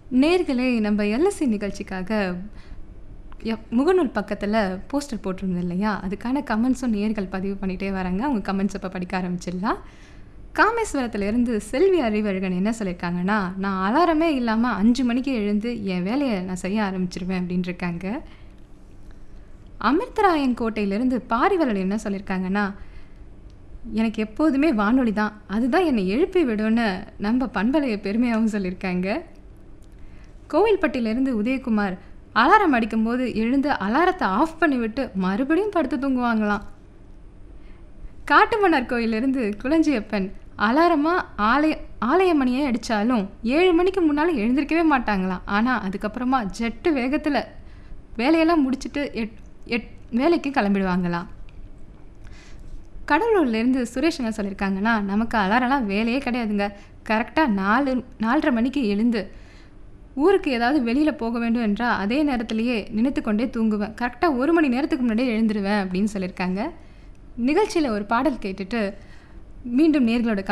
நேர்களே நம்ம எல்எஸ்சி நிகழ்ச்சிக்காக எப் முகநூல் பக்கத்தில் போஸ்டர் போட்டிருந்தோம் இல்லையா அதுக்கான கமெண்ட்ஸும் நேர்கள் பதிவு பண்ணிகிட்டே வராங்க அவங்க கமெண்ட்ஸ் இப்போ படிக்க ஆரம்பிச்சிடலாம் காமேஸ்வரத்துலேருந்து செல்வி அறிவழகன் என்ன சொல்லியிருக்காங்கன்னா நான் அலாரமே இல்லாமல் அஞ்சு மணிக்கு எழுந்து என் வேலையை நான் செய்ய ஆரம்பிச்சிருவேன் அப்படின்னு இருக்காங்க அமிர்தராயன் கோட்டையிலேருந்து பாரிவலன் என்ன சொல்லியிருக்காங்கன்னா எனக்கு எப்போதுமே வானொலி தான் அதுதான் என்னை எழுப்பி விடும்னு நம்ம பண்பலைய பெருமையாகவும் சொல்லியிருக்காங்க கோவில்பட்டியிலேருந்து உதயகுமார் அலாரம் அடிக்கும்போது எழுந்து அலாரத்தை ஆஃப் பண்ணிவிட்டு மறுபடியும் படுத்து தூங்குவாங்களாம் காட்டுமன்னார் கோயிலிருந்து குளஞ்சியப்பன் அலாரமாக ஆலய ஆலய மணியே அடித்தாலும் ஏழு மணிக்கு முன்னால் எழுந்திருக்கவே மாட்டாங்களாம் ஆனால் அதுக்கப்புறமா ஜெட்டு வேகத்தில் வேலையெல்லாம் முடிச்சுட்டு எட் எட் வேலைக்கு கிளம்பிடுவாங்களாம் கடலூர்லேருந்து சுரேஷ் என்ன சொல்லியிருக்காங்கன்னா நமக்கு அலாரம்லாம் வேலையே கிடையாதுங்க கரெக்டாக நாலு நாலரை மணிக்கு எழுந்து ஊருக்கு ஏதாவது வெளியில் போக வேண்டும் என்றால் அதே நேரத்திலேயே நினைத்து கொண்டே தூங்குவேன் கரெக்டாக ஒரு மணி நேரத்துக்கு முன்னாடியே எழுந்துருவேன் அப்படின்னு சொல்லியிருக்காங்க நிகழ்ச்சியில் ஒரு பாடல் கேட்டுட்டு மீண்டும் நேர்களோட